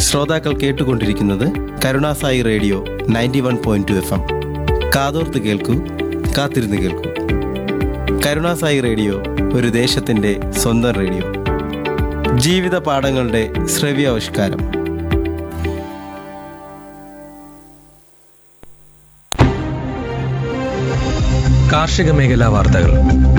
ശ്രോതാക്കൾ കേട്ടുകൊണ്ടിരിക്കുന്നത് Karunasai radio ninety one point two FM എം കാതോർത്ത് കേൾക്കൂ കാത്തിരുന്ന് കേൾക്കൂ കരുണാസായി റേഡിയോ ഒരു ദേശത്തിൻ്റെ സ്വന്തം റേഡിയോ ജീവിത പാഠങ്ങളുടെ ശ്രവ്യാവിഷ്കാരം കാർഷിക മേഖലാ വാർത്തകൾ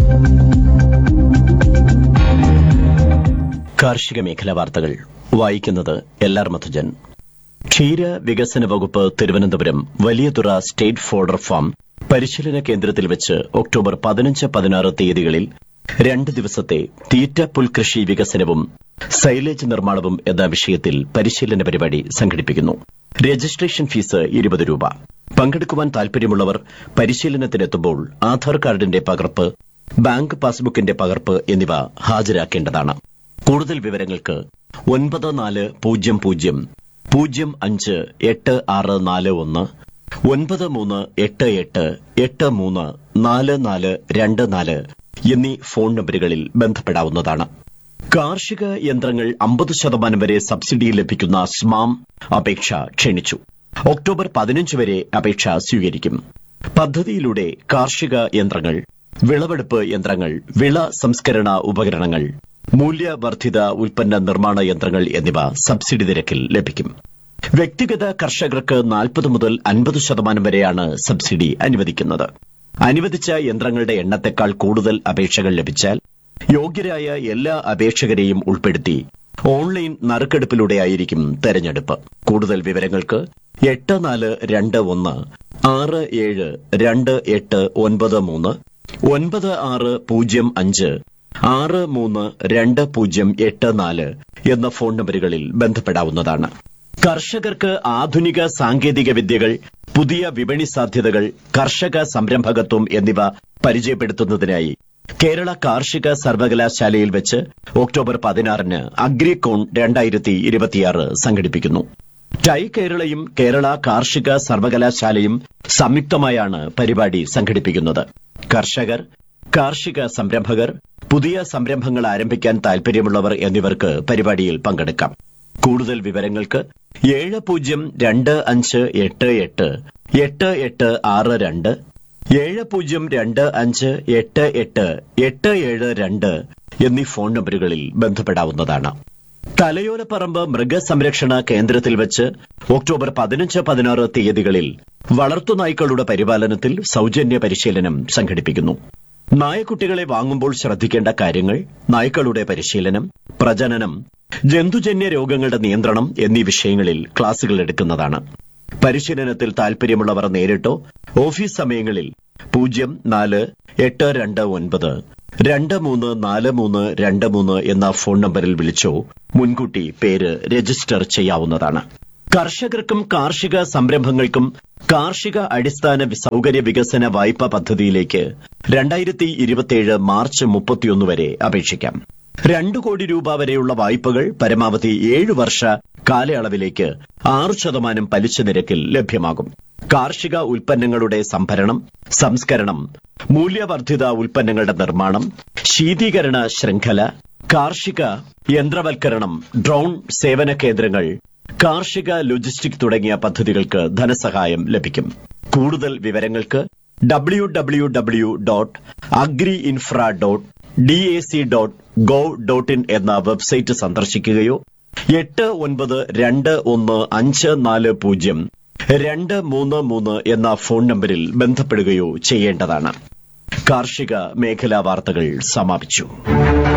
കാർഷിക മേഖലാ വാർത്തകൾ വായിക്കുന്നത് എൽ ആർ മധുജൻ ക്ഷീര വികസന വകുപ്പ് Thiruvananthapuram Valiyathura state fodder farm പരിശീലന കേന്ദ്രത്തിൽ വെച്ച് ഒക്ടോബർ പതിനഞ്ച് പതിനാറ് തീയതികളിൽ രണ്ട് ദിവസത്തെ തീറ്റ പുൽകൃഷി വികസനവും സൈലേജ് നിർമ്മാണവും എന്ന വിഷയത്തിൽ പരിശീലന പരിപാടി സംഘടിപ്പിക്കുന്നു രജിസ്ട്രേഷൻ ഫീസ് ഇരുപത് രൂപ പങ്കെടുക്കുവാൻ താൽപര്യമുള്ളവർ പരിശീലനത്തിനെത്തുമ്പോൾ ആധാർ കാർഡിന്റെ പകർപ്പ് ബാങ്ക് പാസ്ബുക്കിന്റെ പകർപ്പ് എന്നിവ ഹാജരാക്കേണ്ടതാണ് കൂടുതൽ വിവരങ്ങൾക്ക് ഒൻപത് നാല് പൂജ്യം പൂജ്യം പൂജ്യം അഞ്ച് എട്ട് ആറ് നാല് ഒന്ന് ഒൻപത് മൂന്ന് എട്ട് എട്ട് എട്ട് മൂന്ന് നാല് നാല് രണ്ട് നാല് എന്നീ ഫോൺ നമ്പറുകളിൽ ബന്ധപ്പെടാവുന്നതാണ് കാർഷിക യന്ത്രങ്ങൾ അമ്പത് ശതമാനം വരെ സബ്സിഡി ലഭിക്കുന്ന സ്മാം അപേക്ഷ ക്ഷണിച്ചു ഒക്ടോബർ പതിനഞ്ച് വരെ അപേക്ഷ സ്വീകരിക്കും പദ്ധതിയിലൂടെ കാർഷിക യന്ത്രങ്ങൾ വിളവെടുപ്പ് യന്ത്രങ്ങൾ വിള സംസ്കരണ ഉപകരണങ്ങൾ മൂല്യവർദ്ധിത ഉൽപ്പന്ന നിർമ്മാണ യന്ത്രങ്ങൾ എന്നിവ സബ്സിഡി നിരക്കിൽ ലഭിക്കും വ്യക്തിഗത കർഷകർക്ക് നാൽപ്പത് മുതൽ അൻപത് ശതമാനം വരെയാണ് സബ്സിഡി അനുവദിക്കുന്നത് അനുവദിച്ച യന്ത്രങ്ങളുടെ എണ്ണത്തെക്കാൾ കൂടുതൽ അപേക്ഷകൾ ലഭിച്ചാൽ യോഗ്യരായ എല്ലാ അപേക്ഷകരെയും ഉൾപ്പെടുത്തി ഓൺലൈൻ നറുക്കെടുപ്പിലൂടെയായിരിക്കും തെരഞ്ഞെടുപ്പ് കൂടുതൽ വിവരങ്ങൾക്ക് എട്ട് നാല് രണ്ട് ഒന്ന് ആറ് ഏഴ് രണ്ട് എട്ട് ഒൻപത് മൂന്ന് ഒൻപത് ആറ് പൂജ്യം അഞ്ച് ആറ് മൂന്ന് രണ്ട് പൂജ്യം എട്ട് നാല് എന്ന ഫോൺ നമ്പറുകളിൽ ബന്ധപ്പെടാവുന്നതാണ് കർഷകർക്ക് ആധുനിക സാങ്കേതിക വിദ്യകൾ പുതിയ വിപണി സാധ്യതകൾ കർഷക സംരംഭകത്വം എന്നിവ പരിചയപ്പെടുത്തുന്നതിനായി കേരള കാർഷിക സർവകലാശാലയിൽ വെച്ച് ഒക്ടോബർ പതിനാറിന് അഗ്രികോൺ രണ്ടായിരത്തി ഇരുപത്തിയാറ് സംഘടിപ്പിക്കുന്നു ടൈ കേരളയും കേരള കാർഷിക സർവകലാശാലയും സംയുക്തമായാണ് പരിപാടി സംഘടിപ്പിക്കുന്നത് കർഷകർ കാർഷിക സംരംഭകർ പുതിയ സംരംഭങ്ങൾ ആരംഭിക്കാൻ താൽപര്യമുള്ളവർ എന്നിവർക്ക് പരിപാടിയിൽ പങ്കെടുക്കാം കൂടുതൽ വിവരങ്ങൾക്ക് ഏഴ് പൂജ്യം രണ്ട് അഞ്ച് എട്ട് എട്ട് എട്ട് എട്ട് ആറ് രണ്ട് ഏഴ് പൂജ്യം രണ്ട് അഞ്ച് എട്ട് എട്ട് എട്ട് ഏഴ് രണ്ട് എന്നീ ഫോൺ നമ്പറുകളിൽ ബന്ധപ്പെടാവുന്നതാണ് തലയോലപ്പറമ്പ് മൃഗസംരക്ഷണ കേന്ദ്രത്തിൽ വെച്ച് ഒക്ടോബർ പതിനഞ്ച് പതിനാറ് തീയതികളിൽ വളർത്തുനായ്ക്കളുടെ പരിപാലനത്തിൽ സൌജന്യ പരിശീലനം സംഘടിപ്പിക്കുന്നു നായക്കുട്ടികളെ വാങ്ങുമ്പോൾ ശ്രദ്ധിക്കേണ്ട കാര്യങ്ങൾ നായ്ക്കളുടെ പരിശീലനം പ്രജനനം ജന്തുജന്യ രോഗങ്ങളുടെ നിയന്ത്രണം എന്നീ വിഷയങ്ങളിൽ ക്ലാസുകൾ എടുക്കുന്നതാണ് പരിശീലനത്തിൽ താൽപര്യമുള്ളവർ നേരിട്ടോ ഓഫീസ് സമയങ്ങളിൽ പൂജ്യം നാല് എട്ട് രണ്ട് ഒൻപത് രണ്ട് മൂന്ന് നാല് മൂന്ന് രണ്ട് മൂന്ന് എന്ന ഫോൺ നമ്പറിൽ വിളിച്ചോ മുൻകൂട്ടി പേര് രജിസ്റ്റർ ചെയ്യാവുന്നതാണ് കർഷകർക്കും കാർഷിക സംരംഭങ്ങൾക്കും കാർഷിക അടിസ്ഥാന വി- സൌകര്യ വികസന വായ്പാ പദ്ധതിയിലേക്ക് രണ്ടായിരത്തി ഇരുപത്തിയേഴ് മാർച്ച് മുപ്പത്തിയൊന്ന് വരെ അപേക്ഷിക്കാം രണ്ടു കോടി രൂപ വരെയുള്ള വായ്പകൾ പരമാവധി ഏഴ് വർഷ കാലയളവിലേക്ക് ആറ് ശതമാനം പലിശ നിരക്കിൽ ലഭ്യമാകും കാർഷിക ഉൽപ്പന്നങ്ങളുടെ സംഭരണം സംസ്കരണം മൂല്യവർദ്ധിത ഉൽപ്പന്നങ്ങളുടെ നിർമ്മാണം ശീതീകരണ ശൃംഖല കാർഷിക യന്ത്രവൽക്കരണം ഡ്രോൺ സേവന കേന്ദ്രങ്ങൾ കാർഷിക ലോജിസ്റ്റിക് തുടങ്ങിയ പദ്ധതികൾക്ക് ധനസഹായം ലഭിക്കും കൂടുതൽ വിവരങ്ങൾക്ക് W W W dot agri infra dot D A C dot gov dot in എന്ന വെബ്സൈറ്റ് സന്ദർശിക്കുകയോ എട്ട് ഒൻപത് രണ്ട് ഒന്ന് അഞ്ച് നാല് പൂജ്യം രണ്ട് മൂന്ന് മൂന്ന് എന്ന ഫോൺ നമ്പറിൽ ബന്ധപ്പെടുകയോ ചെയ്യേണ്ടതാണ് കാർഷിക മേഖലാ വാർത്തകൾ സമാപിച്ചു